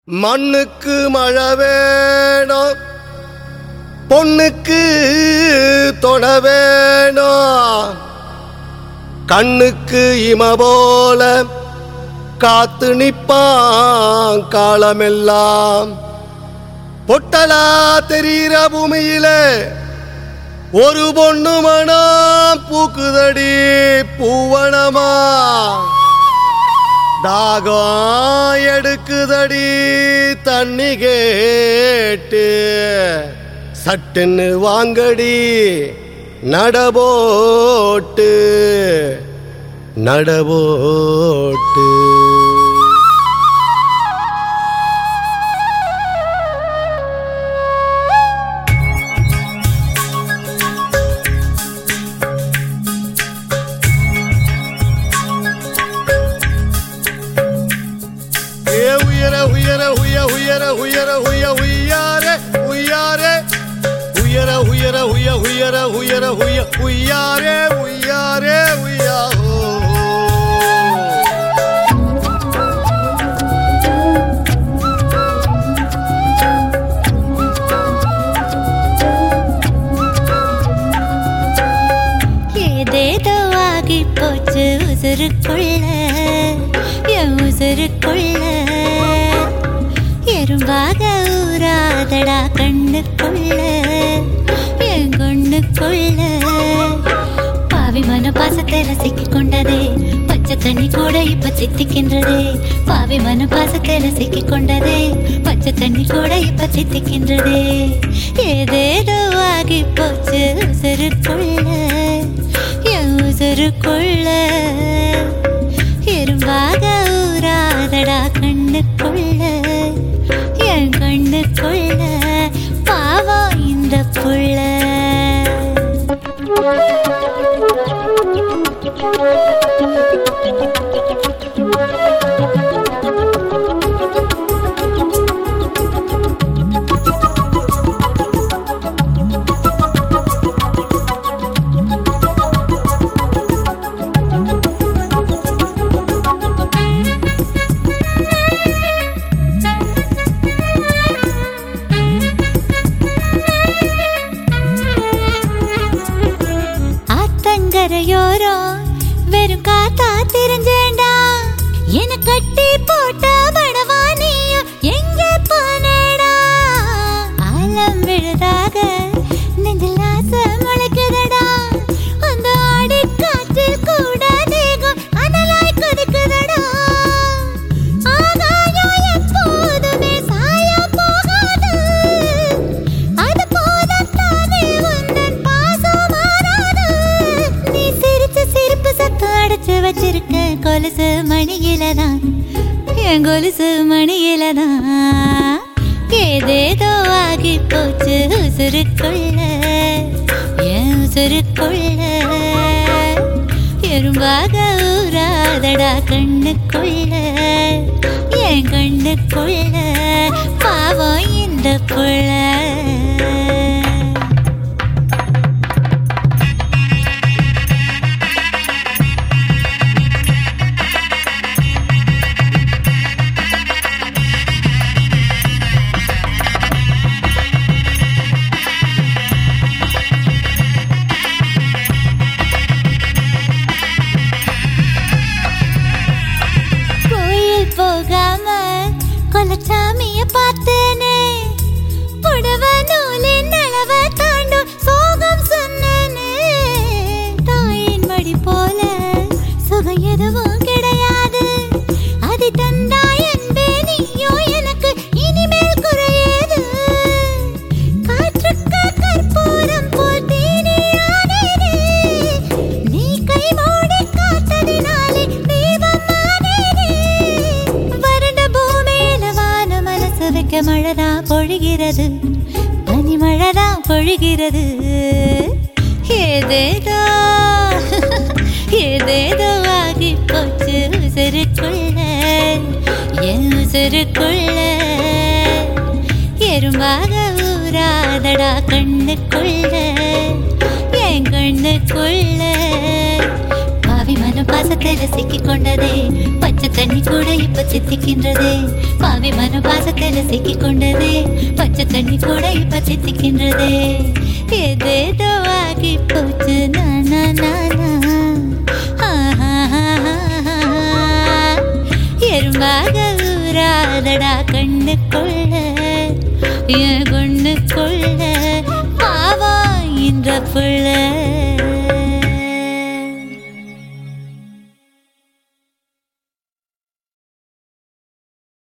மண்ணுக்கு மழை வேணும் பொண்ணுக்கு தொட வேணும் கண்ணுக்கு இம போல காத்து நிப்பான் காலமெல்லாம் பொட்டலா தெரிகிற பூமியில ஒரு பொண்ணு மனம் பூக்குதடி பூவனமா தாகம் எடுக்குதடி தண்ணி கேட்டு சட்டுன்னு வாங்கடி நடபோட்டு நடபோட்டு ஏ உயர உயர உய உயர உயர உய உய்யாரே உய்யாரே உயர உயர உய உயர உயர உய உய்யாரே உய்யாரே உய்யா ஏதேதோ ஆகி போச்சு உசுருக்குள்ள என் உசுருக்குள்ள எறும்பாக ஊராதடா கண்ணுக்குள்ள என் கண்ணுக்குள்ள பாவி மன பாசத்தை சிக்கிக் கொண்டதே பச்சை தண்ணி கூட இப்ப சித்திக்கின்றதே பாவி மன பாசத்தை சிக்கிக் கொண்டதே பச்சை தண்ணி கூட இப்ப சித்திக்கின்றதே ஏதேதோ ஆகி போச்சு உசுருக்குள்ள என் உசுருக்குள்ள எறும்பாக ஊராதடா கண்ணுக்குள்ள என் கண்ணுக்குள்ள பாவம் இந்த புள்ள ஆத்தங்கரையோரம் வெறும் காத்தா தெரிஞ்சேண்டா என கட்டி போட்ட படவா நீயும் எங்கே போனேடா ஆலம் விழுதாக நெஞ்சில் ஆசை முளைக்குதடா அந்த ஆடி காற்றில் கூட தேகம் அனலாய் கொதிக்குதடா ஆகாயம் எப்போதுமே சாயம் போகாது அது போதத்தானே உந்தன் பாசம் மாறாது நீ சிரிச்ச சிரிப்பு சத்தம் அடைச்சு வச்சிருக்க கொலுசு மணியில தான் என் கொலுசு மணியில தான் ஏதேதோ ஆகி போச்சு உசுருக்குள்ள என் உசுருக்குள்ள எறும்பாக ஊராதடா கண்ணுக்குள்ள என் கண்ணுக்குள்ள பாவம் இந்த புள்ள கோயில் போகாம கொலச்சாமிய பார்த்தேனே புடவ நூலின் அளவ தாண்டும் சோகம் சொன்னேனே தாயின் மடி போல சுகம் எதுவும் கிடையாது அதை தந்தாய் அன்பே நீயோ எனக்கு இனிமேல் குறையாது காற்றுக்கு கற்பூரம் போல் தீனியானேனே நீ கை மூடி காத்ததினாலே தீபமானேனே வறண்ட பூமியில வான மனசு வைக்க மழைதான் பொழிகிறது பனி மழைதான் பொழிகிறது ஏதேதோ ஏதேதோ ஆகி போச்சு உசுருக்குள்ள என் உசுருக்குள்ள எறும்பாக ஊராதடா கண்ணுக்குள்ள என் கண்ணுக்குள்ள பாவி மனம் பாசத்தில் சிக்கிக் கொண்டதே பச்சை தண்ணி கூட இப்ப சித்திக்கின்றதே பாவி மனம் பாசத்தில் சிக்கிக் கொண்டதே பச்சை தண்ணி கூட இப்ப சித்திக்கின்றதே ஏதேதோ ஆகி போச்சு நானா நானா எறும்பாக ஊராதடா கண்ணுக்குள்ள என் கண்ணுக்குள்ள பாவா இந்த புள்ள